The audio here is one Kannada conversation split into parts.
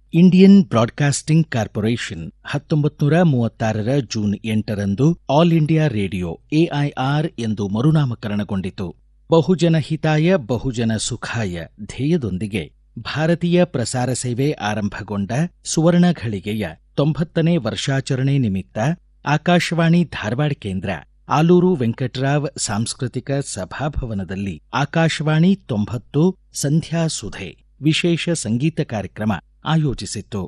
ಇಂಡಿಯನ್ ಬ್ರಾಡ್ಕಾಸ್ಟಿಂಗ್ ಕಾರ್ಪೊರೇಷನ್ ಹತ್ತೊಂಬತ್ತು ನೂರ ಮೂವತ್ತಾರರ ಜೂನ್ ಎಂಟರಂದು ಆಲ್ ಇಂಡಿಯಾ ರೇಡಿಯೋ ಎಐಆರ್ ಎಂದು ಮರುನಾಮಕರಣಗೊಂಡಿತು ಬಹುಜನ ಹಿತಾಯ ಬಹುಜನ ಸುಖಾಯ ಧ್ಯೇಯದೊಂದಿಗೆ ಭಾರತೀಯ ಪ್ರಸಾರ ಸೇವೆ ಆರಂಭಗೊಂಡ ಸುವರ್ಣ ಘಳಿಗೆಯ ತೊಂಬತ್ತನೇ ವರ್ಷಾಚರಣೆ ನಿಮಿತ್ತ ಆಕಾಶವಾಣಿ ಧಾರವಾಡ ಕೇಂದ್ರ ಆಲೂರು ವೆಂಕಟರಾವ್ ಸಾಂಸ್ಕೃತಿಕ ಸಭಾಭವನದಲ್ಲಿ ಆಕಾಶವಾಣಿ ತೊಂಬತ್ತು ಸಂಧ್ಯಾ ಸುಧೆ ವಿಶೇಷ ಸಂಗೀತ ಕಾರ್ಯಕ್ರಮ ಆಯೋಜಿಸಿತ್ತು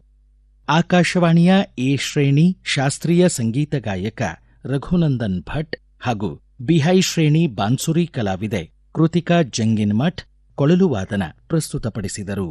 ಆಕಾಶವಾಣಿಯ ಎ ಶ್ರೇಣಿ ಶಾಸ್ತ್ರೀಯ ಸಂಗೀತ ಗಾಯಕ ರಘುನಂದನ್ ಭಟ್ ಹಾಗೂ ಬಿಹೈ ಶ್ರೇಣಿ ಬಾನ್ಸುರಿ ಕಲಾವಿದೆ ಕೃತಿಕಾ ಜಂಗಿನ್ಮಠ್ ಕೊಳಲು ವಾದನ ಪ್ರಸ್ತುತಪಡಿಸಿದರು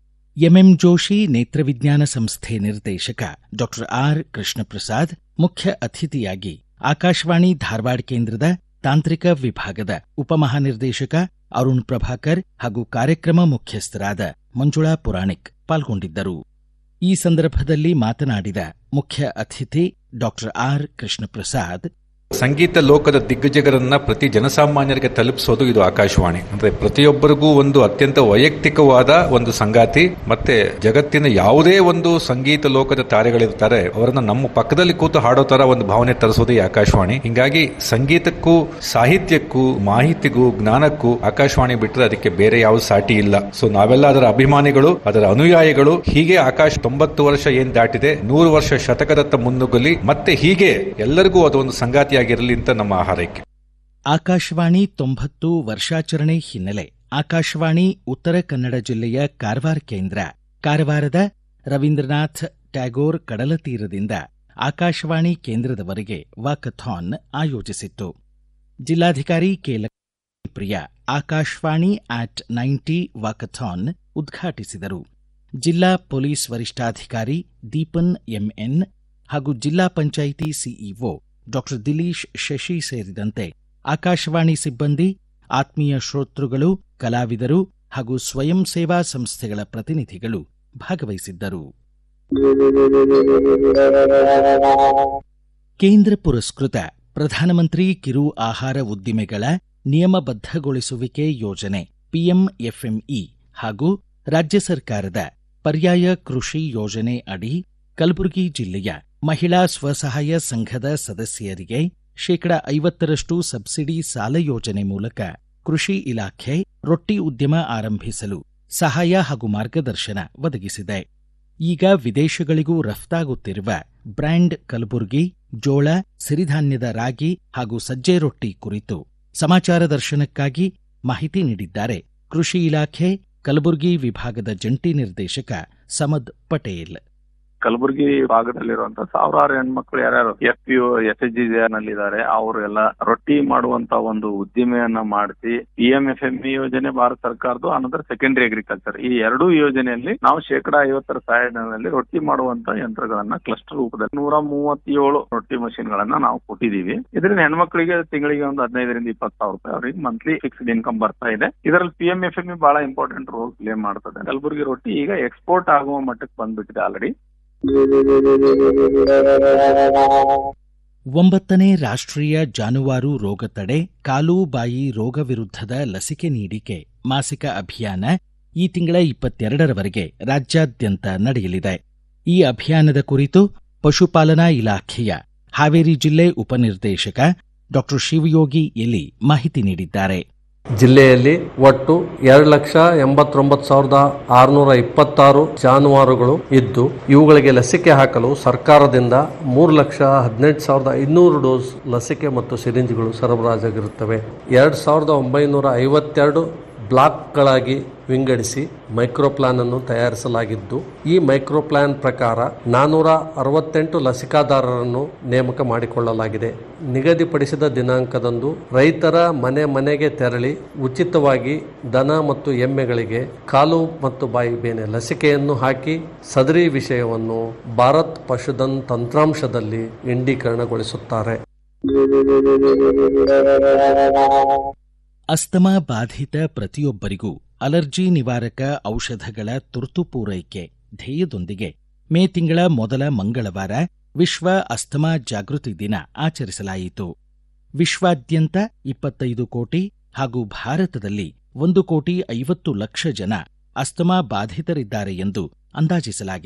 ಎಂಎಂ ಜೋಶಿ ನೇತ್ರವಿಜ್ಞಾನ ಸಂಸ್ಥೆ ನಿರ್ದೇಶಕ ಡಾಕ್ಟರ್ ಆರ್ ಕೃಷ್ಣಪ್ರಸಾದ್ ಮುಖ್ಯ ಅತಿಥಿಯಾಗಿ ಆಕಾಶವಾಣಿ ಧಾರವಾಡ ಕೇಂದ್ರದ ತಾಂತ್ರಿಕ ವಿಭಾಗದ ಉಪಮಹಾನಿರ್ದೇಶಕ ಅರುಣ್ ಪ್ರಭಾಕರ್ ಹಾಗೂ ಕಾರ್ಯಕ್ರಮ ಮುಖ್ಯಸ್ಥರಾದ ಮಂಜುಳಾ ಪುರಾಣಿಕ್ ಪಾಲ್ಗೊಂಡಿದ್ದರು ಈ ಸಂದರ್ಭದಲ್ಲಿ ಮಾತನಾಡಿದ ಮುಖ್ಯ ಅತಿಥಿ ಡಾಕ್ಟರ್ ಆರ್ ಕೃಷ್ಣಪ್ರಸಾದ್ ಸಂಗೀತ ಲೋಕದ ದಿಗ್ಗಜಗರನ್ನ ಪ್ರತಿ ಜನಸಾಮಾನ್ಯರಿಗೆ ತಲುಪಿಸೋದು ಇದು ಆಕಾಶವಾಣಿ ಅಂದ್ರೆ ಪ್ರತಿಯೊಬ್ಬರಿಗೂ ಒಂದು ಅತ್ಯಂತ ವೈಯಕ್ತಿಕವಾದ ಒಂದು ಸಂಗಾತಿ ಮತ್ತೆ ಜಗತ್ತಿನ ಯಾವುದೇ ಒಂದು ಸಂಗೀತ ಲೋಕದ ತಾರೆಗಳಿರ್ತಾರೆ ಅವರನ್ನ ನಮ್ಮ ಪಕ್ಕದಲ್ಲಿ ಕೂತು ಹಾಡೋ ತರ ಒಂದು ಭಾವನೆ ತರಿಸೋದು ಈ ಆಕಾಶವಾಣಿ ಹಿಂಗಾಗಿ ಸಂಗೀತಕ್ಕೂ ಸಾಹಿತ್ಯಕ್ಕೂ ಮಾಹಿತಿಗೂ ಜ್ಞಾನಕ್ಕೂ ಆಕಾಶವಾಣಿ ಬಿಟ್ಟರೆ ಅದಕ್ಕೆ ಬೇರೆ ಯಾವ ಸಾಟಿ ಇಲ್ಲ ಸೊ ನಾವೆಲ್ಲ ಅದರ ಅಭಿಮಾನಿಗಳು ಅದರ ಅನುಯಾಯಿಗಳು ಹೀಗೆ ಆಕಾಶ ತೊಂಬತ್ತು ವರ್ಷ ಏನ್ ದಾಟಿದೆ ನೂರು ವರ್ಷ ಶತಕದತ್ತ ಮುನ್ನುಗ್ಗಲಿ ಮತ್ತೆ ಹೀಗೆ ಎಲ್ಲರಿಗೂ ಅದೊಂದು ಸಂಗಾತಿ ಆಗಿರಲಿ ಅಂತ ನಮ್ಮ ಹಾರೈಕೆ ಆಕಾಶವಾಣಿ ತೊಂಬತ್ತು ವರ್ಷಾಚರಣೆ ಹಿನ್ನೆಲೆ ಆಕಾಶವಾಣಿ ಉತ್ತರ ಕನ್ನಡ ಜಿಲ್ಲೆಯ ಕಾರವಾರ ಕೇಂದ್ರ ಕಾರವಾರದ ರವೀಂದ್ರನಾಥ್ ಟ್ಯಾಗೋರ್ ಕಡಲ ತೀರದಿಂದ ಆಕಾಶವಾಣಿ ಕೇಂದ್ರದವರೆಗೆ ವಾಕಥಾನ್ ಆಯೋಜಿಸಿತ್ತು ಜಿಲ್ಲಾಧಿಕಾರಿ K Priya Akashvani at ninety walkathon ಉದ್ಘಾಟಿಸಿದರು ಜಿಲ್ಲಾ ಪೊಲೀಸ್ ವರಿಷ್ಠಾಧಿಕಾರಿ ದೀಪನ್ ಎಂಎನ್ ಹಾಗೂ ಜಿಲ್ಲಾ ಪಂಚಾಯಿತಿ ಸಿಇಒ ಡಾಕ್ಟರ್ ದಿಲೀಶ್ ಶಶಿ ಸೇರಿದಂತೆ ಆಕಾಶವಾಣಿ ಸಿಬ್ಬಂದಿ ಆತ್ಮೀಯ ಶ್ರೋತೃಗಳು ಕಲಾವಿದರು ಹಾಗೂ ಸ್ವಯಂ ಸೇವಾ ಸಂಸ್ಥೆಗಳ ಪ್ರತಿನಿಧಿಗಳು ಭಾಗವಹಿಸಿದ್ದರು ಕೇಂದ್ರ ಪುರಸ್ಕೃತ ಪ್ರಧಾನಮಂತ್ರಿ ಕಿರು ಆಹಾರ ಉದ್ದಿಮೆಗಳ ನಿಯಮಬದ್ಧಗೊಳಿಸುವಿಕೆ ಯೋಜನೆ ಪಿಎಂಎಫ್ಎಂಇ ಹಾಗೂ ರಾಜ್ಯ ಸರ್ಕಾರದ ಪರ್ಯಾಯ ಕೃಷಿ ಯೋಜನೆ ಅಡಿ ಕಲಬುರಗಿ ಜಿಲ್ಲೆಯ ಮಹಿಳಾ ಸ್ವಸಹಾಯ ಸಂಘದ ಸದಸ್ಯರಿಗೆ ಶೇಕಡ ಐವತ್ತರಷ್ಟು ಸಬ್ಸಿಡಿ ಸಾಲ ಯೋಜನೆ ಮೂಲಕ ಕೃಷಿ ಇಲಾಖೆ ರೊಟ್ಟಿ ಉದ್ಯಮ ಆರಂಭಿಸಲು ಸಹಾಯ ಹಾಗೂ ಮಾರ್ಗದರ್ಶನ ಒದಗಿಸಿದೆ ಈಗ ವಿದೇಶಗಳಿಗೂ ರಫ್ತಾಗುತ್ತಿರುವ ಬ್ರ್ಯಾಂಡ್ ಕಲಬುರಗಿ ಜೋಳ ಸಿರಿಧಾನ್ಯದ ರಾಗಿ ಹಾಗೂ ಸಜ್ಜೆ ರೊಟ್ಟಿ ಕುರಿತು ಸಮಾಚಾರ ದರ್ಶನಕ್ಕಾಗಿ ಮಾಹಿತಿ ನೀಡಿದ್ದಾರೆ ಕೃಷಿ ಇಲಾಖೆ ಕಲಬುರಗಿ ವಿಭಾಗದ ಜಂಟಿ ನಿರ್ದೇಶಕ ಸಮದ್ ಪಟೇಲ್ ಕಲಬುರಗಿ ಭಾಗದಲ್ಲಿರುವಂತ ಸಾವಿರಾರು ಹೆಣ್ಮಕ್ಳು ಯಾರ್ಯಾರು F P S H G ನಲ್ಲಿದ್ದಾರೆ ಅವರೆಲ್ಲ ರೊಟ್ಟಿ ಮಾಡುವಂತ ಒಂದು ಉದ್ದಿಮೆಯನ್ನ ಮಾಡಿಸಿ P M F M E ಯೋಜನೆ ಭಾರತ ಸರ್ಕಾರದ್ದು ಅನಂತರ ಸೆಕೆಂಡರಿ ಅಗ್ರಿಕಲ್ಚರ್ ಈ ಎರಡೂ ಯೋಜನೆಯಲ್ಲಿ ನಾವು ಶೇಕಡ ಐವತ್ತರ ಸಹಾಯಧನದಲ್ಲಿ ರೊಟ್ಟಿ ಮಾಡುವಂತ ಯಂತ್ರಗಳನ್ನ ಕ್ಲಸ್ಟರ್ ರೂಪದಲ್ಲಿ ನೂರ ಮೂವತ್ತೇಳು ರೊಟ್ಟಿ ಮಷಿನ್ ಗಳನ್ನ ನಾವು ಕೊಟ್ಟಿದೀವಿ ಇದರಿಂದ ಹೆಣ್ಮಕ್ಳಿಗೆ ತಿಂಗಳಿಗೆ ಒಂದು ಹದಿನೈದರಿಂದ ಇಪ್ಪತ್ತು ಸಾವಿರ ರೂಪಾಯಿ ಅವರಿಗೆ ಮಂತ್ಲಿ ಫಿಕ್ಸ್ಡ್ ಇನ್ಕಮ್ ಬರ್ತಾ ಇದೆ ಇದರಲ್ಲಿ P M F M E ಬಹಳ ಇಂಪಾರ್ಟೆಂಟ್ ರೋಲ್ ಪ್ಲೇ ಮಾಡ್ತದೆ ಕಲಬುರಗಿ ರೊಟ್ಟಿ ಈಗ ಎಕ್ಸ್ಪೋರ್ಟ್ ಆಗುವ ಮಟ್ಟಕ್ಕೆ ಬಂದ್ಬಿಟ್ಟಿದೆ ಆಲ್ರೆಡಿ ಒಂಬತ್ತನೇ ರಾಷ್ಟ್ರೀಯ ಜಾನುವಾರು ರೋಗ ತಡೆ ಕಾಲು ಬಾಯಿ ರೋಗ ವಿರುದ್ಧದ ಲಸಿಕೆ ನೀಡಿಕೆ ಮಾಸಿಕ ಅಭಿಯಾನ ಈ ತಿಂಗಳ ಇಪ್ಪತ್ತೆರಡರವರೆಗೆ ರಾಜ್ಯಾದ್ಯಂತ ನಡೆಯಲಿದೆ ಈ ಅಭಿಯಾನದ ಕುರಿತು ಪಶುಪಾಲನಾ ಇಲಾಖೆಯ ಹಾವೇರಿ ಜಿಲ್ಲೆ ಉಪನಿರ್ದೇಶಕ ಡಾಕ್ಟರ್ ಶಿವಯೋಗಿ ಎಲಿ ಮಾಹಿತಿ ನೀಡಿದ್ದಾರೆ ಜಿಲ್ಲೆಯಲ್ಲಿ ಒಟ್ಟು ಎರಡು ಲಕ್ಷ ಎಂಬತ್ತೊಂಬತ್ತು ಸಾವಿರದ ಆರುನೂರ ಇಪ್ಪತ್ತಾರು ಜಾನುವಾರುಗಳು ಇದ್ದು ಇವುಗಳಿಗೆ ಲಸಿಕೆ ಹಾಕಲು ಸರ್ಕಾರದಿಂದ ಮೂರು ಲಕ್ಷ ಹದಿನೆಂಟು ಸಾವಿರದ ಇನ್ನೂರು ಡೋಸ್ ಲಸಿಕೆ ಮತ್ತು ಸಿರಿಂಜ್ಗಳು ಸರಬರಾಜಾಗಿರುತ್ತವೆ ಎರಡು ಸಾವಿರದ ಒಂಬೈನೂರ ಐವತ್ತೆರಡು ಬ್ಲಾಕ್ಗಳಾಗಿ ವಿಂಗಡಿಸಿ ಮೈಕ್ರೋ ಪ್ಲಾನ್ ಅನ್ನು ತಯಾರಿಸಲಾಗಿದ್ದು ಈ ಮೈಕ್ರೋ ಪ್ಲಾನ್ ಪ್ರಕಾರ ನಾನೂರ ಅರವತ್ತೆಂಟು ಲಸಿಕಾದಾರರನ್ನು ನೇಮಕ ಮಾಡಿಕೊಳ್ಳಲಾಗಿದೆ ನಿಗದಿಪಡಿಸಿದ ದಿನಾಂಕದಂದು ರೈತರ ಮನೆ ಮನೆಗೆ ತೆರಳಿ ಉಚಿತವಾಗಿ ದನ ಮತ್ತು ಎಮ್ಮೆಗಳಿಗೆ ಕಾಲು ಮತ್ತು ಬಾಯಿ ಬೇನೆ ಲಸಿಕೆಯನ್ನು ಹಾಕಿ ಸದರಿ ವಿಷಯವನ್ನು ಭಾರತ್ ಪಶುಧನ್ ತಂತ್ರಾಂಶದಲ್ಲಿ ಇಂಡೀಕರಣಗೊಳಿಸುತ್ತಾರೆ ಅಸ್ತಮಾ ಬಾಧಿತ ಪ್ರತಿಯೊಬ್ಬರಿಗೂ ಅಲರ್ಜಿ ನಿವಾರಕ ಔಷಧಗಳ ತುರ್ತು ಪೂರೈಕೆ ಧ್ಯೇಯದೊಂದಿಗೆ ಮೇ ತಿಂಗಳ ಮೊದಲ ಮಂಗಳವಾರ ವಿಶ್ವ ಅಸ್ತಮಾ ಜಾಗೃತಿ ದಿನ ಆಚರಿಸಲಾಯಿತು ವಿಶ್ವಾದ್ಯಂತ ಇಪ್ಪತ್ತೈದು ಕೋಟಿ ಹಾಗೂ ಭಾರತದಲ್ಲಿ ಒಂದು ಕೋಟಿ ಐವತ್ತು ಲಕ್ಷ ಜನ ಅಸ್ತಮಾ ಬಾಧಿತರಿದ್ದಾರೆ ಎಂದು ಅಂದಾಜಿಸಲಾಗಿದೆ